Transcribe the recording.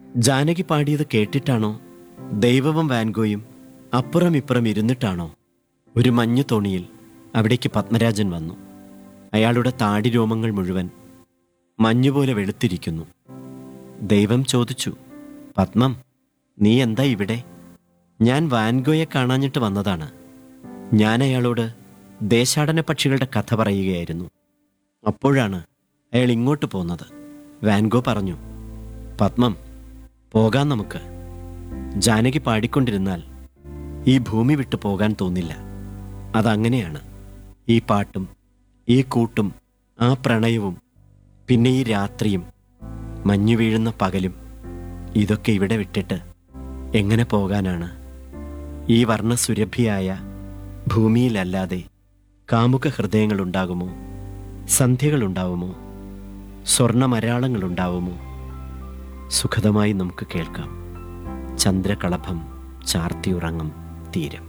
ജാനകി പാടിയത് കേട്ടിട്ടാണോ ദൈവവും വാൻഗോയും അപ്പുറം ഇപ്പുറം ഇരുന്നിട്ടാണോ ഒരു മഞ്ഞു തോണിയിൽ അവിടേക്ക് പത്മരാജൻ വന്നു അയാളുടെ താടി രോമങ്ങൾ മുഴുവൻ മഞ്ഞുപോലെ വെളുത്തിരിക്കുന്നു ദൈവം ചോദിച്ചു പത്മം നീ എന്താ ഇവിടെ ഞാൻ വാൻഗോയെ കാണാഞ്ഞിട്ട് വന്നതാണ് ഞാൻ അയാളോട് ദേശാടന പക്ഷികളുടെ കഥ പറയുകയായിരുന്നു അപ്പോഴാണ് അയാൾ ഇങ്ങോട്ട് പോന്നത് വാൻഗോ പറഞ്ഞു പത്മം പോകാൻ നമുക്ക് ജാനകി പാടിക്കൊണ്ടിരുന്നാൽ ഈ ഭൂമി വിട്ടു പോകാൻ തോന്നില്ല അതങ്ങനെയാണ് ഈ പാട്ടും ഈ കൂട്ടും ആ പ്രണയവും പിന്നെ ഈ രാത്രിയും മഞ്ഞു വീഴുന്ന പകലും ഇതൊക്കെ ഇവിടെ വിട്ടിട്ട് എങ്ങനെ പോകാനാണ് ഈ വർണ്ണസുരഭിയായ ഭൂമിയിലല്ലാതെ കാമുക ഹൃദയങ്ങളുണ്ടാകുമോ സന്ധ്യകളുണ്ടാവുമോ സ്വർണമരാളങ്ങളുണ്ടാവുമോ സുഖതമായി നമുക്ക് കേൾക്കാം ചന്ദ്രകളഭം ചാർത്തിയുറങ്ങും തീരം